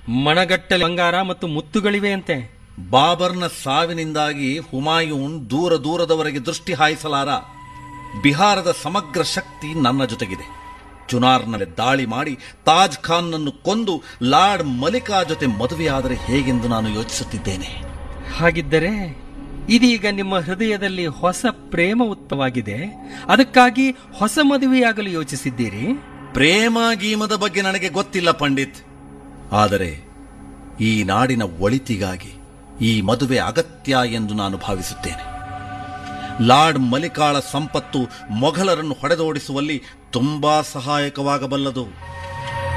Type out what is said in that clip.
ಮಣಗಟ್ಟಲೆ ಬಂಗಾರ ಮತ್ತು ಮುತ್ತುಗಳಿವೆ ಅಂತೆ ಬಾಬರ್ನ ಸಾವಿನಿಂದಾಗಿ ಹುಮಾಯೂನ್ ದೂರ ದೂರದವರೆಗೆ ದೃಷ್ಟಿ ಹಾಯಿಸಲಾರ ಬಿಹಾರದ ಸಮಗ್ರ ಶಕ್ತಿ ನನ್ನ ಜೊತೆಗಿದೆ ಚುನಾರ್ನಲ್ಲಿ ದಾಳಿ ಮಾಡಿ ತಾಜ್ ಖಾನ್ನನ್ನು ಕೊಂದು ಲಾರ್ಡ್ ಮಲಿಕಾ ಜೊತೆ ಮದುವೆಯಾದರೆ ಹೇಗೆಂದು ನಾನು ಯೋಚಿಸುತ್ತಿದ್ದೇನೆ ಹಾಗಿದ್ದರೆ ಇದೀಗ ನಿಮ್ಮ ಹೃದಯದಲ್ಲಿ ಹೊಸ ಪ್ರೇಮ ಉತ್ತವಾಗಿದೆ ಅದಕ್ಕಾಗಿ ಹೊಸ ಮದುವೆಯಾಗಲು ಯೋಚಿಸಿದ್ದೀರಿ ಪ್ರೇಮ ಗೀಮದ ಬಗ್ಗೆ ನನಗೆ ಗೊತ್ತಿಲ್ಲ ಪಂಡಿತ್ ಆದರೆ ಈ ನಾಡಿನ ಒಳಿತಿಗಾಗಿ ಈ ಮದುವೆ ಅಗತ್ಯ ಎಂದು ನಾನು ಭಾವಿಸುತ್ತೇನೆ ಲಾರ್ಡ್ ಮಲಿಕಾಳ ಸಂಪತ್ತು ಮೊಘಲರನ್ನು ಹೊಡೆದೋಡಿಸುವಲ್ಲಿ ತುಂಬಾ ಸಹಾಯಕವಾಗಬಲ್ಲದು